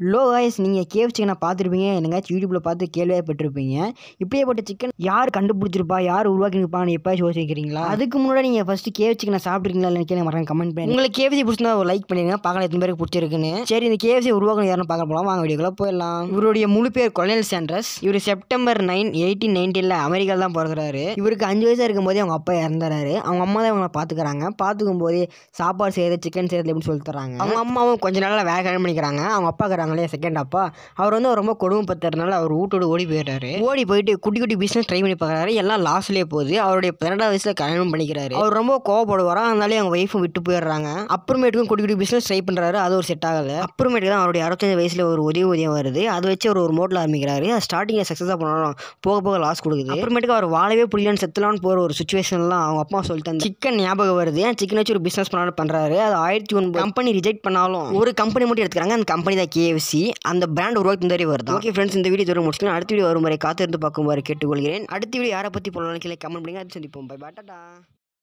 low guys நீங்கள் cave சிக்கனை பார்த்துருப்பீங்க என்னங்காச்சும் யூடியூப்பில் பார்த்து கேள்விப்பட்டிருப்பீங்க இப்படியேப்பட்ட சிக்கன் யார் கண்டுபிடிச்சிருப்பா யார் உருவாக்கிருப்பான்னு எப்போ யோசிக்கிறீங்களா அதுக்கு முன்னாடி நீங்கள் ஃபஸ்ட்டு கேவ் சிக்கனை சாப்பிட்றீங்களா இல்லைன்னு கேள்வி மறக்காம கமெண்ட் பண்ணி உங்களுக்கு கேவிசி பிடிச்சிருந்தா ஒரு லைக் பண்ணிடுங்க பார்க்கலாம் எத்தனை பேருக்கு பிடிச்சிருக்குன்னு சரி இந்த கேவிசி உருவாக்கணும் யாரும் பார்க்க போகலாம் வாங்க வீடியோக்குள்ள போயிடலாம் இவருடைய முழு பேர் கொலனல் சாண்ட்ரஸ் இவர் செப்டம்பர் நைன் எயிட்டீன் நைன்டீனில் அமெரிக்காவில் தான் பிறகுறாரு இவருக்கு அஞ்சு வயசாக இருக்கும் போதே அவங்க அப்பா இறந்துறாரு அவங்க அம்மா தான் இவங்களை பார்த்துக்கிறாங்க பார்த்துக்கும் போதே சாப்பாடு செய்யறது சிக்கன் செய்யறது எப்படின்னு சொல்லி தராங்க அவங்க அம்மாவும் கொஞ்ச நாளில் வேலை கல்யாணம் பண்ணிக்கிறாங்க அவங்க அப்பா இருக்கிறாங்களே செகண்ட் அப்பா அவர் வந்து ரொம்ப கொடுமைப்பட்டதுனால அவர் வீட்டோட ஓடி போயிடுறாரு ஓடி போயிட்டு குட்டி குட்டி பிஸ்னஸ் ட்ரை பண்ணி பார்க்குறாரு எல்லாம் லாஸ்ட்லேயே போகுது அவருடைய பன்னெண்டாவது வயசில் கல்யாணம் பண்ணிக்கிறாரு அவர் ரொம்ப கோவப்படுவாரா அதனாலே அவங்க ஒய்ஃபும் விட்டு போயிடுறாங்க அப்புறமேட்டுக்கும் குட்டி குட்டி பிஸ்னஸ் ட்ரை பண்ணுறாரு அது ஒரு செட் ஆகலை அப்புறமேட்டுக்கு தான் அவருடைய அறுபத்தஞ்சு வயசில் ஒரு உதவி உதயம் வருது அதை வச்சு அவர் ஒரு மோட்டில் ஆரம்பிக்கிறாரு அது ஸ்டார்டிங்கில் சக்ஸஸாக பண்ணாலும் போக போக லாஸ் கொடுக்குது அப்புறமேட்டுக்கு அவர் வாழவே புரியலன்னு செத்துலான்னு போகிற ஒரு சுச்சுவேஷன்லாம் அவங்க அப்பா சொல்லிட்டு அந்த சிக்கன் ஞாபகம் வருது ஏன் சிக்கன் வச்சு ஒரு பிஸ்னஸ் பண்ணாலும் பண்ணுறாரு அது ஆயிரத்தி ஒன்பது கம்பெனி ரிஜெக்ட் பண்ணாலும் ஒரு கம்பெனி மட்டும் எடுத்துக்கிறாங்க அந்த கம்பெனி தான் கேஎஃப்சி அந்த பிராண்ட் உருவாக்கி தந்தாரி வருது ஓகே ஃப்ரெண்ட்ஸ் இந்த வீடியோ தூரம் முடிச்சுக்கலாம் அடுத்த வீடியோ வரும் வரை காத்திருந்து பார்க்குமாறு கேட்டுக்கொள்கிறேன் அடுத்த வீடியோ யாரை பற்றி போடலாம் கீழே கமெண்ட் பண்ணுங்க அது சந்திப்போம் பை பாட்டாடா